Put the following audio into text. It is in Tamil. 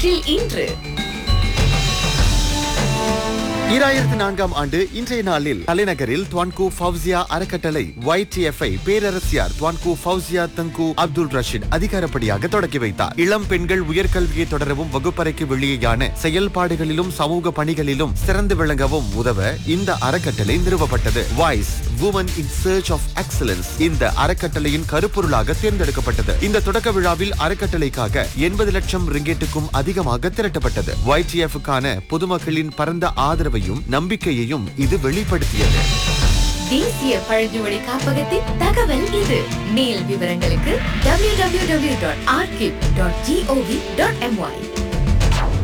வரலாற்றில் இன்று ஈராயிரத்து நான்காம் ஆண்டு இன்றைய நாளில் தலைநகரில் துவான்கு ஃபவுசியா அறக்கட்டளை YTF-ஐ பேரரசியார் துவான்கு ஃபவுசியா தங்கு அப்துல் ரஷீத் அதிகாரப்படியாக தொடக்கி வைத்தார் இளம் பெண்கள் உயர்கல்வியை தொடரவும் வகுப்பறைக்கு வெளியேயான செயல்பாடுகளிலும் சமூக பணிகளிலும் சிறந்து விளங்கவும் உதவ இந்த அறக்கட்டளை நிறுவப்பட்டது voice woman in church of excellence இந்த அறக்கட்டளையின் கருப்பொருளாக தேர்ந்தெடுக்கப்பட்டது இந்த தொடக்க விழாவில் அறக்கட்டளைக்காக எண்பது லட்சம் ரிங்கெட்டுக்கும் அதிகமாக திரட்டப்பட்டது YTF-க்கான பொதுமக்களின் பரந்த ஆதரவையும் நம்பிக்கையையும் இது வெளிப்படுத்தியது தேசிய பழங்குமொழி காப்பகத்தின் தகவல் இது மேல் விவரங்களுக்கு www.archive.gov.my